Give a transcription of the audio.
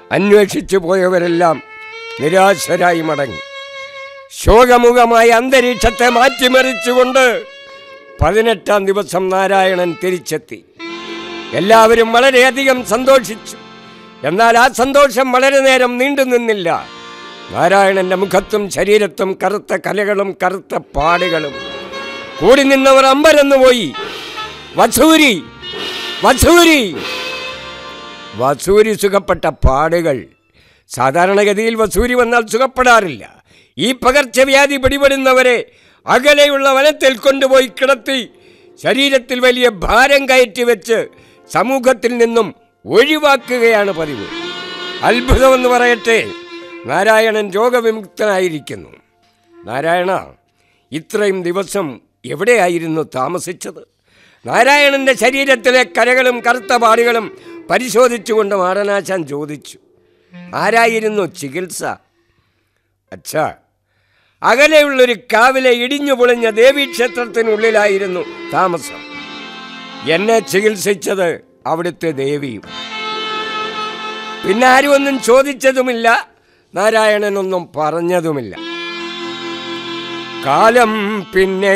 അന്വേഷിച്ചു പോയവരെല്ലാം നിരാശരായി മടങ്ങി ശോകമുഖമായ അന്തരീക്ഷത്തെ മാറ്റിമറിച്ചുകൊണ്ട് പതിനെട്ടാം ദിവസം നാരായണൻ തിരിച്ചെത്തി എല്ലാവരും വളരെയധികം സന്തോഷിച്ചു എന്നാൽ ആ സന്തോഷം വളരെ നേരം നീണ്ടു നിന്നില്ല നാരായണന്റെ മുഖത്തും ശരീരത്തും കറുത്ത കലകളും കറുത്ത പാടുകളും കൂടി നിന്നവർ അമ്പരന്നു പോയി വസൂരി വസൂരി വസൂരി സുഖപ്പെട്ട പാടുകൾ സാധാരണഗതിയിൽ വസൂരി വന്നാൽ സുഖപ്പെടാറില്ല ഈ പകർച്ചവ്യാധി പിടിപെടുന്നവരെ അകലെയുള്ള വനത്തിൽ കൊണ്ടുപോയി കിടത്തി ശരീരത്തിൽ വലിയ ഭാരം കയറ്റി വെച്ച് സമൂഹത്തിൽ നിന്നും ഒഴിവാക്കുകയാണ് പതിവ് അത്ഭുതമെന്ന് പറയട്ടെ നാരായണൻ രോഗവിമുക്തനായിരിക്കുന്നു നാരായണ ഇത്രയും ദിവസം എവിടെയായിരുന്നു താമസിച്ചത് നാരായണന്റെ ശരീരത്തിലെ കരകളും കറുത്ത പാടുകളും പരിശോധിച്ചുകൊണ്ട് മാടനാശാൻ ചോദിച്ചു ആരായിരുന്നു ചികിത്സ അച്ഛാ അകലെയുള്ളൊരു കാവിലെ ഇടിഞ്ഞു പൊളിഞ്ഞ ദേവീക്ഷേത്രത്തിനുള്ളിലായിരുന്നു താമസം എന്നെ ചികിത്സിച്ചത് അവിടുത്തെ ദേവിയും പിന്നെ ആരും ഒന്നും ചോദിച്ചതുമില്ല നാരായണനൊന്നും പറഞ്ഞതുമില്ല കാലം പിന്നെ